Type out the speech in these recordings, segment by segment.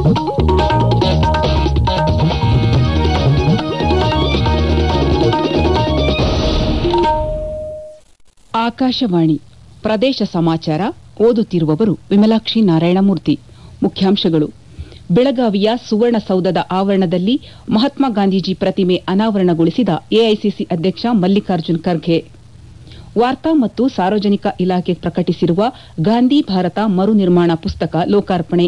ಆಕಾಶವಾಣಿ ಪ್ರದೇಶ ಸಮಾಚಾರ ಓದುತ್ತಿರುವವರು ವಿಮಲಾಕ್ಷಿ ನಾರಾಯಣಮೂರ್ತಿ ಮುಖ್ಯಾಂಶಗಳು ಬೆಳಗಾವಿಯ ಸುವರ್ಣಸೌಧದ ಆವರಣದಲ್ಲಿ ಮಹಾತ್ಮ ಗಾಂಧೀಜಿ ಪ್ರತಿಮೆ ಅನಾವರಣಗೊಳಿಸಿದ ಎಐಸಿಸಿ ಅಧ್ಯಕ್ಷ ಮಲ್ಲಿಕಾರ್ಜುನ್ ಖರ್ಗೆ ವಾರ್ತಾ ಮತ್ತು ಸಾರ್ವಜನಿಕ ಇಲಾಖೆ ಪ್ರಕಟಿಸಿರುವ ಗಾಂಧಿ ಭಾರತ ಮರು ನಿರ್ಮಾಣ ಪುಸ್ತಕ ಲೋಕಾರ್ಪಣೆ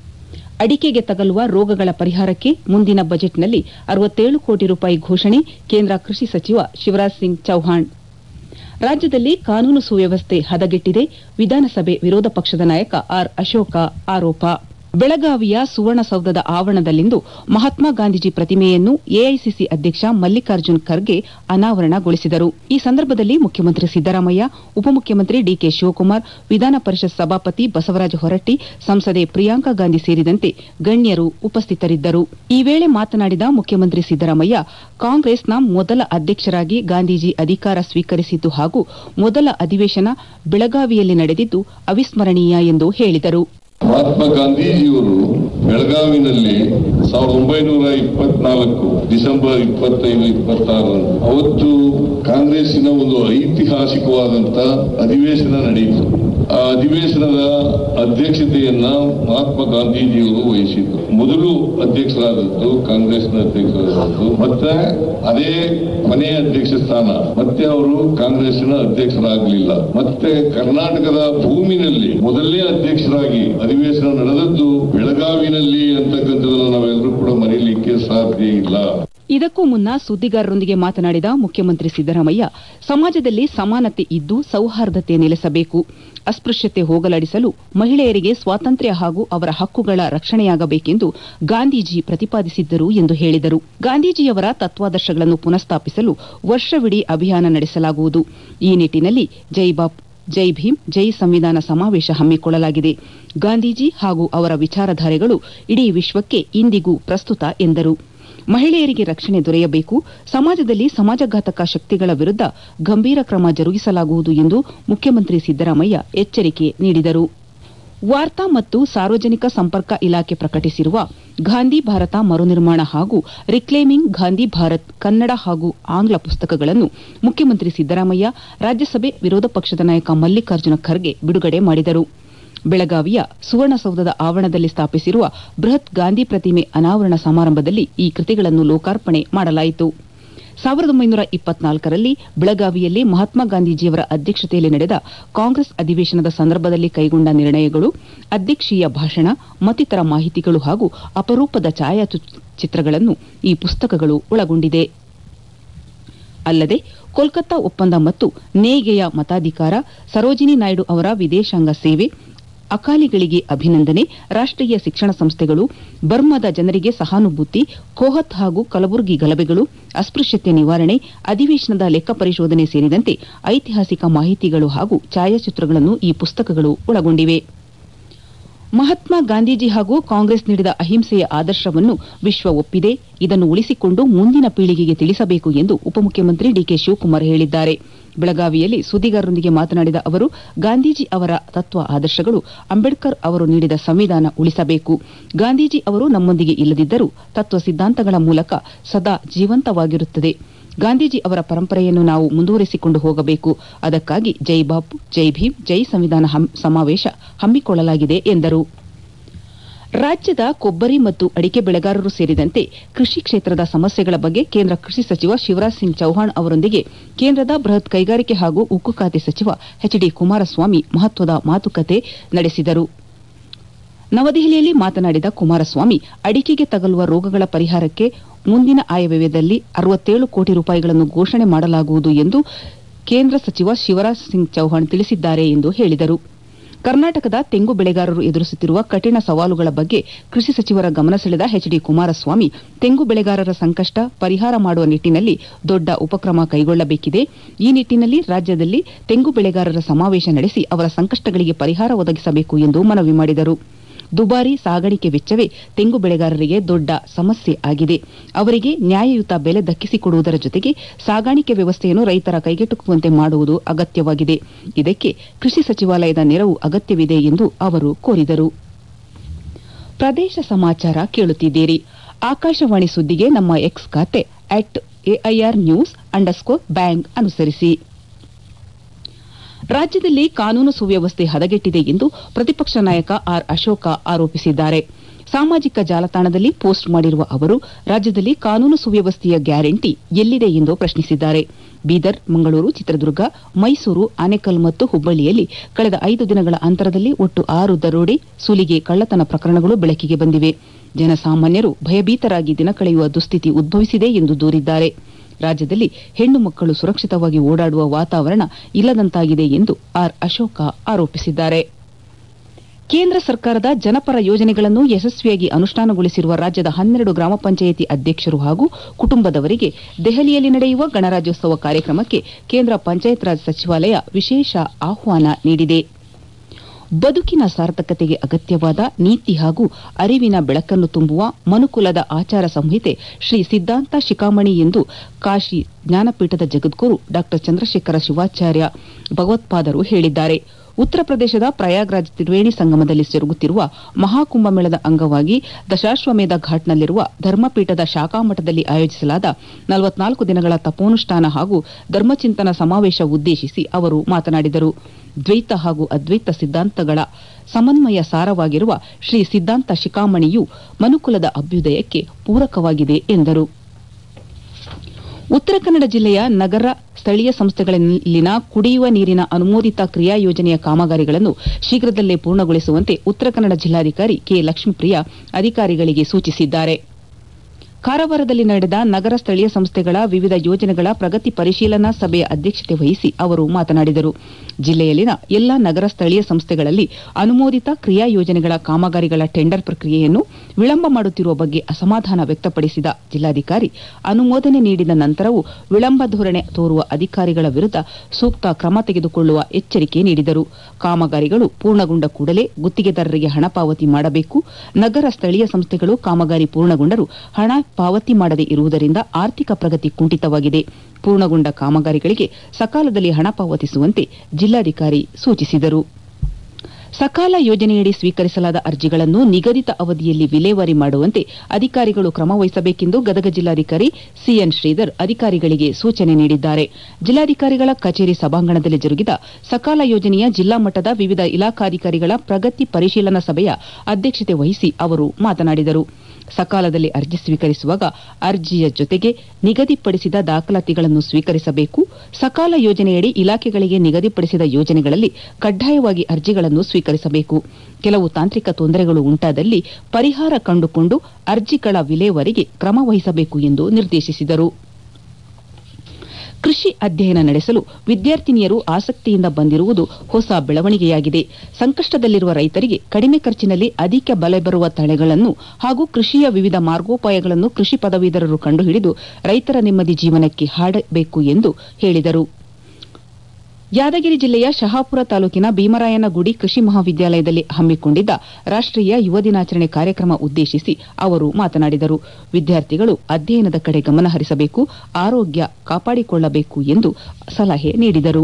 ಅಡಿಕೆಗೆ ತಗಲುವ ರೋಗಗಳ ಪರಿಹಾರಕ್ಕೆ ಮುಂದಿನ ಬಜೆಟ್ನಲ್ಲಿ ಅರವತ್ತೇಳು ಕೋಟಿ ರೂಪಾಯಿ ಘೋಷಣೆ ಕೇಂದ್ರ ಕೃಷಿ ಸಚಿವ ಶಿವರಾಜ್ ಸಿಂಗ್ ಚೌಹಾಣ್ ರಾಜ್ಯದಲ್ಲಿ ಕಾನೂನು ಸುವ್ಯವಸ್ಥೆ ಹದಗೆಟ್ಟಿದೆ ವಿಧಾನಸಭೆ ವಿರೋಧ ಪಕ್ಷದ ನಾಯಕ ಆರ್ ಅಶೋಕ ಆರೋಪ ಬೆಳಗಾವಿಯ ಸುವರ್ಣಸೌಧದ ಆವರಣದಲ್ಲಿಂದು ಮಹಾತ್ಮ ಗಾಂಧೀಜಿ ಪ್ರತಿಮೆಯನ್ನು ಎಐಸಿಸಿ ಅಧ್ಯಕ್ಷ ಮಲ್ಲಿಕಾರ್ಜುನ್ ಖರ್ಗೆ ಅನಾವರಣಗೊಳಿಸಿದರು ಈ ಸಂದರ್ಭದಲ್ಲಿ ಮುಖ್ಯಮಂತ್ರಿ ಸಿದ್ದರಾಮಯ್ಯ ಉಪಮುಖ್ಯಮಂತ್ರಿ ಡಿಕೆ ಶಿವಕುಮಾರ್ ವಿಧಾನ ಪರಿಷತ್ ಸಭಾಪತಿ ಬಸವರಾಜ ಹೊರಟ್ಟಿ ಸಂಸದೆ ಪ್ರಿಯಾಂಕಾ ಗಾಂಧಿ ಸೇರಿದಂತೆ ಗಣ್ಯರು ಉಪಸ್ಥಿತರಿದ್ದರು ಈ ವೇಳೆ ಮಾತನಾಡಿದ ಮುಖ್ಯಮಂತ್ರಿ ಸಿದ್ದರಾಮಯ್ಯ ಕಾಂಗ್ರೆಸ್ನ ಮೊದಲ ಅಧ್ಯಕ್ಷರಾಗಿ ಗಾಂಧೀಜಿ ಅಧಿಕಾರ ಸ್ವೀಕರಿಸಿದ್ದು ಹಾಗೂ ಮೊದಲ ಅಧಿವೇಶನ ಬೆಳಗಾವಿಯಲ್ಲಿ ನಡೆದಿದ್ದು ಅವಿಸ್ಮರಣೀಯ ಎಂದು ಹೇಳಿದರು ಮಹಾತ್ಮ ಗಾಂಧೀಜಿಯವರು ಬೆಳಗಾವಿನಲ್ಲಿ ಸಾವಿರದ ಒಂಬೈನೂರ ಇಪ್ಪತ್ನಾಲ್ಕು ಡಿಸೆಂಬರ್ ಇಪ್ಪತ್ತೈದು ಇಪ್ಪತ್ತಾರರಂದು ಅವತ್ತು ಕಾಂಗ್ರೆಸ್ಸಿನ ಒಂದು ಐತಿಹಾಸಿಕವಾದಂತ ಅಧಿವೇಶನ ನಡೆಯಿತು ಆ ಅಧಿವೇಶನದ ಅಧ್ಯಕ್ಷತೆಯನ್ನ ಮಹಾತ್ಮ ಗಾಂಧೀಜಿಯವರು ವಹಿಸಿದ್ರು ಮೊದಲು ಅಧ್ಯಕ್ಷರಾದದ್ದು ಕಾಂಗ್ರೆಸ್ನ ಅಧ್ಯಕ್ಷರಾದದ್ದು ಮತ್ತೆ ಅದೇ ಕೊನೆಯ ಅಧ್ಯಕ್ಷ ಸ್ಥಾನ ಮತ್ತೆ ಅವರು ಕಾಂಗ್ರೆಸ್ನ ಅಧ್ಯಕ್ಷರಾಗಲಿಲ್ಲ ಮತ್ತೆ ಕರ್ನಾಟಕದ ಭೂಮಿನಲ್ಲಿ ಮೊದಲನೇ ಅಧ್ಯಕ್ಷರಾಗಿ ಅಧಿವೇಶನ ನಡೆದದ್ದು ಬೆಳಗಾವಿನಲ್ಲಿ ಅಂತಕ್ಕಂಥದ್ದನ್ನು ನಾವೆಲ್ಲರೂ ಕೂಡ ಮರೀಲಿಕ್ಕೆ ಸಾಧ್ಯ ಇಲ್ಲ ಇದಕ್ಕೂ ಮುನ್ನ ಸುದ್ದಿಗಾರರೊಂದಿಗೆ ಮಾತನಾಡಿದ ಮುಖ್ಯಮಂತ್ರಿ ಸಿದ್ದರಾಮಯ್ಯ ಸಮಾಜದಲ್ಲಿ ಸಮಾನತೆ ಇದ್ದು ಸೌಹಾರ್ದತೆ ನೆಲೆಸಬೇಕು ಅಸ್ಪೃಶ್ಯತೆ ಹೋಗಲಾಡಿಸಲು ಮಹಿಳೆಯರಿಗೆ ಸ್ವಾತಂತ್ರ್ಯ ಹಾಗೂ ಅವರ ಹಕ್ಕುಗಳ ರಕ್ಷಣೆಯಾಗಬೇಕೆಂದು ಗಾಂಧೀಜಿ ಪ್ರತಿಪಾದಿಸಿದ್ದರು ಎಂದು ಹೇಳಿದರು ಗಾಂಧೀಜಿಯವರ ತತ್ವಾದರ್ಶಗಳನ್ನು ಪುನಃಸ್ಥಾಪಿಸಲು ವರ್ಷವಿಡೀ ಅಭಿಯಾನ ನಡೆಸಲಾಗುವುದು ಈ ನಿಟ್ಟಿನಲ್ಲಿ ಜೈ ಬಾಪ್ ಜೈ ಭೀಮ್ ಜೈ ಸಂವಿಧಾನ ಸಮಾವೇಶ ಹಮ್ಮಿಕೊಳ್ಳಲಾಗಿದೆ ಗಾಂಧೀಜಿ ಹಾಗೂ ಅವರ ವಿಚಾರಧಾರೆಗಳು ಇಡೀ ವಿಶ್ವಕ್ಕೆ ಇಂದಿಗೂ ಪ್ರಸ್ತುತ ಎಂದರು ಮಹಿಳೆಯರಿಗೆ ರಕ್ಷಣೆ ದೊರೆಯಬೇಕು ಸಮಾಜದಲ್ಲಿ ಸಮಾಜಘಾತಕ ಶಕ್ತಿಗಳ ವಿರುದ್ಧ ಗಂಭೀರ ಕ್ರಮ ಜರುಗಿಸಲಾಗುವುದು ಎಂದು ಮುಖ್ಯಮಂತ್ರಿ ಸಿದ್ದರಾಮಯ್ಯ ಎಚ್ಚರಿಕೆ ನೀಡಿದರು ವಾರ್ತಾ ಮತ್ತು ಸಾರ್ವಜನಿಕ ಸಂಪರ್ಕ ಇಲಾಖೆ ಪ್ರಕಟಿಸಿರುವ ಗಾಂಧಿ ಭಾರತ ಮರುನಿರ್ಮಾಣ ಹಾಗೂ ರಿಕ್ಲೇಮಿಂಗ್ ಗಾಂಧಿ ಭಾರತ್ ಕನ್ನಡ ಹಾಗೂ ಆಂಗ್ಲ ಪುಸ್ತಕಗಳನ್ನು ಮುಖ್ಯಮಂತ್ರಿ ಸಿದ್ದರಾಮಯ್ಯ ರಾಜ್ಯಸಭೆ ವಿರೋಧ ಪಕ್ಷದ ನಾಯಕ ಮಲ್ಲಿಕಾರ್ಜುನ ಖರ್ಗೆ ಬಿಡುಗಡೆ ಮಾಡಿದರು ಬೆಳಗಾವಿಯ ಸುವರ್ಣಸೌಧದ ಆವರಣದಲ್ಲಿ ಸ್ಥಾಪಿಸಿರುವ ಬೃಹತ್ ಗಾಂಧಿ ಪ್ರತಿಮೆ ಅನಾವರಣ ಸಮಾರಂಭದಲ್ಲಿ ಈ ಕೃತಿಗಳನ್ನು ಲೋಕಾರ್ಪಣೆ ಮಾಡಲಾಯಿತು ಸಾವಿರದ ಒಂಬೈನೂರ ಇಪ್ಪತ್ನಾಲ್ಕರಲ್ಲಿ ಬೆಳಗಾವಿಯಲ್ಲಿ ಮಹಾತ್ಮ ಗಾಂಧೀಜಿಯವರ ಅಧ್ಯಕ್ಷತೆಯಲ್ಲಿ ನಡೆದ ಕಾಂಗ್ರೆಸ್ ಅಧಿವೇಶನದ ಸಂದರ್ಭದಲ್ಲಿ ಕೈಗೊಂಡ ನಿರ್ಣಯಗಳು ಅಧ್ಯಕ್ಷೀಯ ಭಾಷಣ ಮತ್ತಿತರ ಮಾಹಿತಿಗಳು ಹಾಗೂ ಅಪರೂಪದ ಛಾಯಾಚಿತ್ರಗಳನ್ನು ಈ ಪುಸ್ತಕಗಳು ಒಳಗೊಂಡಿದೆ ಅಲ್ಲದೆ ಕೋಲ್ಕತ್ತಾ ಒಪ್ಪಂದ ಮತ್ತು ನೇಯ್ಗೆಯ ಮತಾಧಿಕಾರ ಸರೋಜಿನಿ ನಾಯ್ಡು ಅವರ ವಿದೇಶಾಂಗ ಸೇವೆ ಅಕಾಲಿಗಳಿಗೆ ಅಭಿನಂದನೆ ರಾಷ್ಟೀಯ ಶಿಕ್ಷಣ ಸಂಸ್ಥೆಗಳು ಬರ್ಮಾದ ಜನರಿಗೆ ಸಹಾನುಭೂತಿ ಕೋಹತ್ ಹಾಗೂ ಕಲಬುರಗಿ ಗಲಭೆಗಳು ಅಸ್ಪೃಶ್ಯತೆ ನಿವಾರಣೆ ಅಧಿವೇಶನದ ಲೆಕ್ಕ ಪರಿಶೋಧನೆ ಸೇರಿದಂತೆ ಐತಿಹಾಸಿಕ ಮಾಹಿತಿಗಳು ಹಾಗೂ ಛಾಯಾಚಿತ್ರಗಳನ್ನು ಈ ಪುಸ್ತಕಗಳು ಒಳಗೊಂಡಿವೆ ಮಹಾತ್ಮ ಗಾಂಧೀಜಿ ಹಾಗೂ ಕಾಂಗ್ರೆಸ್ ನೀಡಿದ ಅಹಿಂಸೆಯ ಆದರ್ಶವನ್ನು ವಿಶ್ವ ಒಪ್ಪಿದೆ ಇದನ್ನು ಉಳಿಸಿಕೊಂಡು ಮುಂದಿನ ಪೀಳಿಗೆಗೆ ತಿಳಿಸಬೇಕು ಎಂದು ಉಪಮುಖ್ಯಮಂತ್ರಿ ಡಿಕೆ ಶಿವಕುಮಾರ್ ಹೇಳಿದ್ದಾರೆ ಬೆಳಗಾವಿಯಲ್ಲಿ ಸುದ್ದಿಗಾರರೊಂದಿಗೆ ಮಾತನಾಡಿದ ಅವರು ಗಾಂಧೀಜಿ ಅವರ ತತ್ವ ಆದರ್ಶಗಳು ಅಂಬೇಡ್ಕರ್ ಅವರು ನೀಡಿದ ಸಂವಿಧಾನ ಉಳಿಸಬೇಕು ಗಾಂಧೀಜಿ ಅವರು ನಮ್ಮೊಂದಿಗೆ ಇಲ್ಲದಿದ್ದರೂ ತತ್ವ ಸಿದ್ಧಾಂತಗಳ ಮೂಲಕ ಸದಾ ಜೀವಂತವಾಗಿರುತ್ತದೆ ಗಾಂಧೀಜಿ ಅವರ ಪರಂಪರೆಯನ್ನು ನಾವು ಮುಂದುವರಿಸಿಕೊಂಡು ಹೋಗಬೇಕು ಅದಕ್ಕಾಗಿ ಜೈ ಬಾಪು ಜೈ ಭೀಮ್ ಜೈ ಸಂವಿಧಾನ ಸಮಾವೇಶ ಹಮ್ಮಿಕೊಳ್ಳಲಾಗಿದೆ ಎಂದರು ರಾಜ್ಯದ ಕೊಬ್ಬರಿ ಮತ್ತು ಅಡಿಕೆ ಬೆಳೆಗಾರರು ಸೇರಿದಂತೆ ಕೃಷಿ ಕ್ಷೇತ್ರದ ಸಮಸ್ಯೆಗಳ ಬಗ್ಗೆ ಕೇಂದ್ರ ಕೃಷಿ ಸಚಿವ ಶಿವರಾಜ್ ಸಿಂಗ್ ಚೌಹಾಣ್ ಅವರೊಂದಿಗೆ ಕೇಂದ್ರದ ಬೃಹತ್ ಕೈಗಾರಿಕೆ ಹಾಗೂ ಉಕ್ಕು ಖಾತೆ ಸಚಿವ ಎಚ್ ಡಿ ಕುಮಾರಸ್ವಾಮಿ ಮಹತ್ವದ ಮಾತುಕತೆ ನಡೆಸಿದರು ನವದೆಹಲಿಯಲ್ಲಿ ಮಾತನಾಡಿದ ಕುಮಾರಸ್ವಾಮಿ ಅಡಿಕೆಗೆ ತಗಲುವ ರೋಗಗಳ ಪರಿಹಾರಕ್ಕೆ ಮುಂದಿನ ಆಯವ್ಯಯದಲ್ಲಿ ಅರವತ್ತೇಳು ಕೋಟಿ ರೂಪಾಯಿಗಳನ್ನು ಘೋಷಣೆ ಮಾಡಲಾಗುವುದು ಎಂದು ಕೇಂದ್ರ ಸಚಿವ ಶಿವರಾಜ್ ಸಿಂಗ್ ಚೌಹಾಣ್ ತಿಳಿಸಿದ್ದಾರೆ ಎಂದು ಹೇಳಿದರು ಕರ್ನಾಟಕದ ತೆಂಗು ಬೆಳೆಗಾರರು ಎದುರಿಸುತ್ತಿರುವ ಕಠಿಣ ಸವಾಲುಗಳ ಬಗ್ಗೆ ಕೃಷಿ ಸಚಿವರ ಗಮನ ಸೆಳೆದ ಎಚ್ ಡಿ ಕುಮಾರಸ್ವಾಮಿ ತೆಂಗು ಬೆಳೆಗಾರರ ಸಂಕಷ್ಟ ಪರಿಹಾರ ಮಾಡುವ ನಿಟ್ಟಿನಲ್ಲಿ ದೊಡ್ಡ ಉಪಕ್ರಮ ಕೈಗೊಳ್ಳಬೇಕಿದೆ ಈ ನಿಟ್ಟಿನಲ್ಲಿ ರಾಜ್ಯದಲ್ಲಿ ತೆಂಗು ಬೆಳೆಗಾರರ ಸಮಾವೇಶ ನಡೆಸಿ ಅವರ ಸಂಕಷ್ಟಗಳಿಗೆ ಪರಿಹಾರ ಒದಗಿಸಬೇಕು ಎಂದು ಮನವಿ ಮಾಡಿದರು ದುಬಾರಿ ಸಾಗಾಣಿಕೆ ವೆಚ್ಚವೇ ತೆಂಗು ಬೆಳೆಗಾರರಿಗೆ ದೊಡ್ಡ ಸಮಸ್ಯೆ ಆಗಿದೆ ಅವರಿಗೆ ನ್ಯಾಯಯುತ ಬೆಲೆ ದಕ್ಕಿಸಿಕೊಡುವುದರ ಜೊತೆಗೆ ಸಾಗಾಣಿಕೆ ವ್ಯವಸ್ಥೆಯನ್ನು ರೈತರ ಕೈಗೆಟುಕುವಂತೆ ಮಾಡುವುದು ಅಗತ್ಯವಾಗಿದೆ ಇದಕ್ಕೆ ಕೃಷಿ ಸಚಿವಾಲಯದ ನೆರವು ಅಗತ್ಯವಿದೆ ಎಂದು ಅವರು ಕೋರಿದರು ಪ್ರದೇಶ ಸಮಾಚಾರ ಕೇಳುತ್ತಿದ್ದೀರಿ ಆಕಾಶವಾಣಿ ಸುದ್ದಿಗೆ ನಮ್ಮ ಎಕ್ಸ್ ಖಾತೆ at AIR news underscore bang ಅನುಸರಿಸಿ ರಾಜ್ಯದಲ್ಲಿ ಕಾನೂನು ಸುವ್ಯವಸ್ಥೆ ಹದಗೆಟ್ಟಿದೆ ಎಂದು ಪ್ರತಿಪಕ್ಷ ನಾಯಕ ಆರ್ ಅಶೋಕ ಆರೋಪಿಸಿದ್ದಾರೆ ಸಾಮಾಜಿಕ ಜಾಲತಾಣದಲ್ಲಿ ಪೋಸ್ಟ್ ಮಾಡಿರುವ ಅವರು ರಾಜ್ಯದಲ್ಲಿ ಕಾನೂನು ಸುವ್ಯವಸ್ಥೆಯ ಗ್ಯಾರಂಟಿ ಎಲ್ಲಿದೆ ಎಂದು ಪ್ರಶ್ನಿಸಿದ್ದಾರೆ ಬೀದರ್ ಮಂಗಳೂರು ಚಿತ್ರದುರ್ಗ ಮೈಸೂರು ಆನೇಕಲ್ ಮತ್ತು ಹುಬ್ಬಳ್ಳಿಯಲ್ಲಿ ಕಳೆದ ಐದು ದಿನಗಳ ಅಂತರದಲ್ಲಿ ಒಟ್ಟು ಆರು ದರೋಡೆ ಸುಲಿಗೆ ಕಳ್ಳತನ ಪ್ರಕರಣಗಳು ಬೆಳಕಿಗೆ ಬಂದಿವೆ ಜನಸಾಮಾನ್ಯರು ಭಯಭೀತರಾಗಿ ದಿನ ಕಳೆಯುವ ದುಸ್ಥಿತಿ ಉದ್ಭವಿಸಿದೆ ಎಂದು ದೂರಿದ್ದಾರೆ ರಾಜ್ಯದಲ್ಲಿ ಹೆಣ್ಣು ಮಕ್ಕಳು ಸುರಕ್ಷಿತವಾಗಿ ಓಡಾಡುವ ವಾತಾವರಣ ಇಲ್ಲದಂತಾಗಿದೆ ಎಂದು ಆರ್ ಅಶೋಕ ಆರೋಪಿಸಿದ್ದಾರೆ ಕೇಂದ್ರ ಸರ್ಕಾರದ ಜನಪರ ಯೋಜನೆಗಳನ್ನು ಯಶಸ್ವಿಯಾಗಿ ಅನುಷ್ಠಾನಗೊಳಿಸಿರುವ ರಾಜ್ಯದ ಹನ್ನೆರಡು ಗ್ರಾಮ ಪಂಚಾಯಿತಿ ಅಧ್ಯಕ್ಷರು ಹಾಗೂ ಕುಟುಂಬದವರಿಗೆ ದೆಹಲಿಯಲ್ಲಿ ನಡೆಯುವ ಗಣರಾಜ್ಯೋತ್ಸವ ಕಾರ್ಯಕ್ರಮಕ್ಕೆ ಕೇಂದ್ರ ಪಂಚಾಯತ್ ರಾಜ್ ಸಚಿವಾಲಯ ವಿಶೇಷ ಆಹ್ವಾನ ನೀಡಿದೆ ಬದುಕಿನ ಸಾರ್ಥಕತೆಗೆ ಅಗತ್ಯವಾದ ನೀತಿ ಹಾಗೂ ಅರಿವಿನ ಬೆಳಕನ್ನು ತುಂಬುವ ಮನುಕುಲದ ಆಚಾರ ಸಂಹಿತೆ ಶ್ರೀ ಸಿದ್ದಾಂತ ಶಿಖಾಮಣಿ ಎಂದು ಕಾಶಿ ಜ್ಞಾನಪೀಠದ ಜಗದ್ಗುರು ಡಾ ಚಂದ್ರಶೇಖರ ಶಿವಾಚಾರ್ಯ ಭಗವತ್ಪಾದರು ಹೇಳಿದ್ದಾರೆ ಉತ್ತರ ಪ್ರದೇಶದ ಪ್ರಯಾಗ್ರಾಜ್ ತ್ರಿವೇಣಿ ಸಂಗಮದಲ್ಲಿ ಜರುಗುತ್ತಿರುವ ಮಹಾಕುಂಭಮೇಳದ ಅಂಗವಾಗಿ ದಶಾಶ್ವಮೇಧ ಘಾಟ್ನಲ್ಲಿರುವ ಧರ್ಮಪೀಠದ ಶಾಖಾಮಠದಲ್ಲಿ ಆಯೋಜಿಸಲಾದ ನಲವತ್ನಾಲ್ಕು ದಿನಗಳ ತಪೋನುಷ್ಠಾನ ಹಾಗೂ ಧರ್ಮಚಿಂತನ ಸಮಾವೇಶ ಉದ್ದೇಶಿಸಿ ಅವರು ಮಾತನಾಡಿದರು ದ್ವೈತ ಹಾಗೂ ಅದ್ವೈತ ಸಿದ್ಧಾಂತಗಳ ಸಮನ್ವಯ ಸಾರವಾಗಿರುವ ಶ್ರೀ ಸಿದ್ದಾಂತ ಶಿಖಾಮಣಿಯು ಮನುಕುಲದ ಅಭ್ಯುದಯಕ್ಕೆ ಪೂರಕವಾಗಿದೆ ಎಂದರು ಉತ್ತರ ಕನ್ನಡ ಜಿಲ್ಲೆಯ ನಗರ ಸ್ಥಳೀಯ ಸಂಸ್ಥೆಗಳಲ್ಲಿನ ಕುಡಿಯುವ ನೀರಿನ ಅನುಮೋದಿತ ಕ್ರಿಯಾ ಯೋಜನೆಯ ಕಾಮಗಾರಿಗಳನ್ನು ಶೀಘ್ರದಲ್ಲೇ ಪೂರ್ಣಗೊಳಿಸುವಂತೆ ಉತ್ತರ ಕನ್ನಡ ಜಿಲ್ಲಾಧಿಕಾರಿ ಕೆ ಲಕ್ಷ್ಮೀಪ್ರಿಯ ಅಧಿಕಾರಿಗಳಿಗೆ ಸೂಚಿಸಿದ್ದಾರೆ ಕಾರವಾರದಲ್ಲಿ ನಡೆದ ನಗರ ಸ್ಥಳೀಯ ಸಂಸ್ಥೆಗಳ ವಿವಿಧ ಯೋಜನೆಗಳ ಪ್ರಗತಿ ಪರಿಶೀಲನಾ ಸಭೆಯ ಅಧ್ಯಕ್ಷತೆ ವಹಿಸಿ ಅವರು ಮಾತನಾಡಿದರು ಜಿಲ್ಲೆಯಲ್ಲಿನ ಎಲ್ಲಾ ನಗರ ಸ್ಥಳೀಯ ಸಂಸ್ಥೆಗಳಲ್ಲಿ ಅನುಮೋದಿತ ಕ್ರಿಯಾ ಯೋಜನೆಗಳ ಕಾಮಗಾರಿಗಳ ಟೆಂಡರ್ ಪ್ರಕ್ರಿಯೆಯನ್ನು ವಿಳಂಬ ಮಾಡುತ್ತಿರುವ ಬಗ್ಗೆ ಅಸಮಾಧಾನ ವ್ಯಕ್ತಪಡಿಸಿದ ಜಿಲ್ಲಾಧಿಕಾರಿ ಅನುಮೋದನೆ ನೀಡಿದ ನಂತರವೂ ವಿಳಂಬ ಧೋರಣೆ ತೋರುವ ಅಧಿಕಾರಿಗಳ ವಿರುದ್ಧ ಸೂಕ್ತ ಕ್ರಮ ತೆಗೆದುಕೊಳ್ಳುವ ಎಚ್ಚರಿಕೆ ನೀಡಿದರು ಕಾಮಗಾರಿಗಳು ಪೂರ್ಣಗೊಂಡ ಕೂಡಲೇ ಗುತ್ತಿಗೆದಾರರಿಗೆ ಹಣ ಪಾವತಿ ಮಾಡಬೇಕು ನಗರ ಸ್ಥಳೀಯ ಸಂಸ್ಥೆಗಳು ಕಾಮಗಾರಿ ಪೂರ್ಣಗೊಂಡರೂ ಹಣ ಪಾವತಿ ಮಾಡದೇ ಇರುವುದರಿಂದ ಆರ್ಥಿಕ ಪ್ರಗತಿ ಕುಂಠಿತವಾಗಿದೆ ಪೂರ್ಣಗೊಂಡ ಕಾಮಗಾರಿಗಳಿಗೆ ಸಕಾಲದಲ್ಲಿ ಹಣ ಪಾವತಿಸುವಂತೆ ಜಿಲ್ಲಾಧಿಕಾರಿ ಸೂಚಿಸಿದರು ಸಕಾಲ ಯೋಜನೆಯಡಿ ಸ್ವೀಕರಿಸಲಾದ ಅರ್ಜಿಗಳನ್ನು ನಿಗದಿತ ಅವಧಿಯಲ್ಲಿ ವಿಲೇವಾರಿ ಮಾಡುವಂತೆ ಅಧಿಕಾರಿಗಳು ಕ್ರಮ ವಹಿಸಬೇಕೆಂದು ಗದಗ ಜಿಲ್ಲಾಧಿಕಾರಿ ಸಿಎನ್ ಶ್ರೀಧರ್ ಅಧಿಕಾರಿಗಳಿಗೆ ಸೂಚನೆ ನೀಡಿದ್ದಾರೆ ಜಿಲ್ಲಾಧಿಕಾರಿಗಳ ಕಚೇರಿ ಸಭಾಂಗಣದಲ್ಲಿ ಜರುಗಿದ ಸಕಾಲ ಯೋಜನೆಯ ಜಿಲ್ಲಾ ಮಟ್ಟದ ವಿವಿಧ ಇಲಾಖಾಧಿಕಾರಿಗಳ ಪ್ರಗತಿ ಪರಿಶೀಲನಾ ಸಭೆಯ ಅಧ್ಯಕ್ಷತೆ ವಹಿಸಿ ಅವರು ಮಾತನಾಡಿದರು ಸಕಾಲದಲ್ಲಿ ಅರ್ಜಿ ಸ್ವೀಕರಿಸುವಾಗ ಅರ್ಜಿಯ ಜೊತೆಗೆ ನಿಗದಿಪಡಿಸಿದ ದಾಖಲಾತಿಗಳನ್ನು ಸ್ವೀಕರಿಸಬೇಕು ಸಕಾಲ ಯೋಜನೆಯಡಿ ಇಲಾಖೆಗಳಿಗೆ ನಿಗದಿಪಡಿಸಿದ ಯೋಜನೆಗಳಲ್ಲಿ ಕಡ್ಡಾಯವಾಗಿ ಅರ್ಜಿಗಳನ್ನು ಸ್ವೀಕರಿಸಬೇಕು ಕೆಲವು ತಾಂತ್ರಿಕ ತೊಂದರೆಗಳು ಉಂಟಾದಲ್ಲಿ ಪರಿಹಾರ ಕಂಡುಕೊಂಡು ಅರ್ಜಿಗಳ ವಿಲೇವಾರಿಗೆ ಕ್ರಮ ವಹಿಸಬೇಕು ಎಂದು ನಿರ್ದೇಶಿಸಿದರು ಕೃಷಿ ಅಧ್ಯಯನ ನಡೆಸಲು ವಿದ್ಯಾರ್ಥಿನಿಯರು ಆಸಕ್ತಿಯಿಂದ ಬಂದಿರುವುದು ಹೊಸ ಬೆಳವಣಿಗೆಯಾಗಿದೆ ಸಂಕಷ್ಟದಲ್ಲಿರುವ ರೈತರಿಗೆ ಕಡಿಮೆ ಖರ್ಚಿನಲ್ಲಿ ಅಧಿಕ ಬೆಲೆ ಬರುವ ತಳಿಗಳನ್ನು ಹಾಗೂ ಕೃಷಿಯ ವಿವಿಧ ಮಾರ್ಗೋಪಾಯಗಳನ್ನು ಕೃಷಿ ಪದವೀಧರರು ಕಂಡುಹಿಡಿದು ರೈತರ ನೆಮ್ಮದಿ ಜೀವನಕ್ಕೆ ಹಾಡಬೇಕು ಎಂದು ಹೇಳಿದರು ಯಾದಗಿರಿ ಜಿಲ್ಲೆಯ ಶಹಾಪುರ ತಾಲೂಕಿನ ಭೀಮರಾಯನಗುಡಿ ಕೃಷಿ ಮಹಾವಿದ್ಯಾಲಯದಲ್ಲಿ ಹಮ್ಮಿಕೊಂಡಿದ್ದ ರಾಷ್ಟೀಯ ಯುವ ದಿನಾಚರಣೆ ಕಾರ್ಯಕ್ರಮ ಉದ್ದೇಶಿಸಿ ಅವರು ಮಾತನಾಡಿದರು ವಿದ್ಯಾರ್ಥಿಗಳು ಅಧ್ಯಯನದ ಕಡೆ ಗಮನ ಹರಿಸಬೇಕು ಆರೋಗ್ಯ ಕಾಪಾಡಿಕೊಳ್ಳಬೇಕು ಎಂದು ಸಲಹೆ ನೀಡಿದರು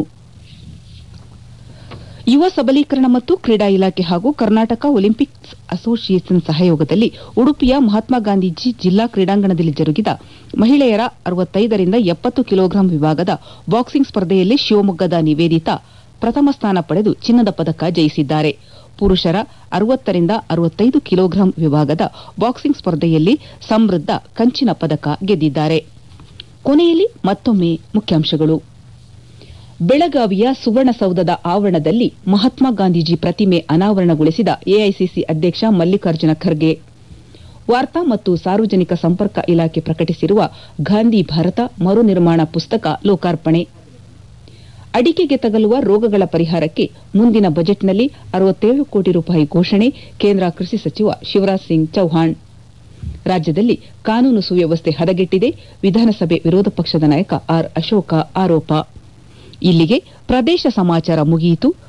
ಯುವ ಸಬಲೀಕರಣ ಮತ್ತು ಕ್ರೀಡಾ ಇಲಾಖೆ ಹಾಗೂ ಕರ್ನಾಟಕ ಒಲಿಂಪಿಕ್ಸ್ ಅಸೋಸಿಯೇಷನ್ ಸಹಯೋಗದಲ್ಲಿ ಉಡುಪಿಯ ಮಹಾತ್ಮ ಗಾಂಧೀಜಿ ಜಿಲ್ಲಾ ಕ್ರೀಡಾಂಗಣದಲ್ಲಿ ಜರುಗಿದ ಮಹಿಳೆಯರ ಅರವತ್ತೈದರಿಂದ ಎಪ್ಪತ್ತು ಕಿಲೋಗ್ರಾಂ ವಿಭಾಗದ ಬಾಕ್ಸಿಂಗ್ ಸ್ಪರ್ಧೆಯಲ್ಲಿ ಶಿವಮೊಗ್ಗದ ನಿವೇದಿತಾ ಪ್ರಥಮ ಸ್ಥಾನ ಪಡೆದು ಚಿನ್ನದ ಪದಕ ಜಯಿಸಿದ್ದಾರೆ ಪುರುಷರ ಅರವತ್ತರಿಂದ ಅರವತ್ತೈದು ಕಿಲೋಗ್ರಾಂ ವಿಭಾಗದ ಬಾಕ್ಸಿಂಗ್ ಸ್ಪರ್ಧೆಯಲ್ಲಿ ಸಮೃದ್ಧ ಕಂಚಿನ ಪದಕ ಗೆದ್ದಿದ್ದಾರೆ ಕೊನೆಯಲ್ಲಿ ಮತ್ತೊಮ್ಮೆ ಮುಖ್ಯಾಂಶಗಳು ಬೆಳಗಾವಿಯ ಸುವರ್ಣಸೌಧದ ಆವರಣದಲ್ಲಿ ಮಹಾತ್ಮ ಗಾಂಧೀಜಿ ಪ್ರತಿಮೆ ಅನಾವರಣಗೊಳಿಸಿದ ಎಐಸಿಸಿ ಅಧ್ಯಕ್ಷ ಮಲ್ಲಿಕಾರ್ಜುನ ಖರ್ಗೆ ವಾರ್ತಾ ಮತ್ತು ಸಾರ್ವಜನಿಕ ಸಂಪರ್ಕ ಇಲಾಖೆ ಪ್ರಕಟಿಸಿರುವ ಗಾಂಧಿ ಭಾರತ ಮರು ನಿರ್ಮಾಣ ಪುಸ್ತಕ ಲೋಕಾರ್ಪಣೆ ಅಡಿಕೆಗೆ ತಗಲುವ ರೋಗಗಳ ಪರಿಹಾರಕ್ಕೆ ಮುಂದಿನ ಬಜೆಟ್ನಲ್ಲಿ ಅರವತ್ತೇಳು ಕೋಟಿ ರೂಪಾಯಿ ಘೋಷಣೆ ಕೇಂದ್ರ ಕೃಷಿ ಸಚಿವ ಶಿವರಾಜ್ ಸಿಂಗ್ ಚೌಹಾಣ್ ರಾಜ್ಯದಲ್ಲಿ ಕಾನೂನು ಸುವ್ಯವಸ್ಥೆ ಹದಗೆಟ್ಟಿದೆ ವಿಧಾನಸಭೆ ವಿರೋಧ ಪಕ್ಷದ ನಾಯಕ ಆರ್ ಅಶೋಕ ಆರೋಪ ಇಲ್ಲಿಗೆ ಪ್ರದೇಶ ಸಮಾಚಾರ ಮುಗಿಯಿತು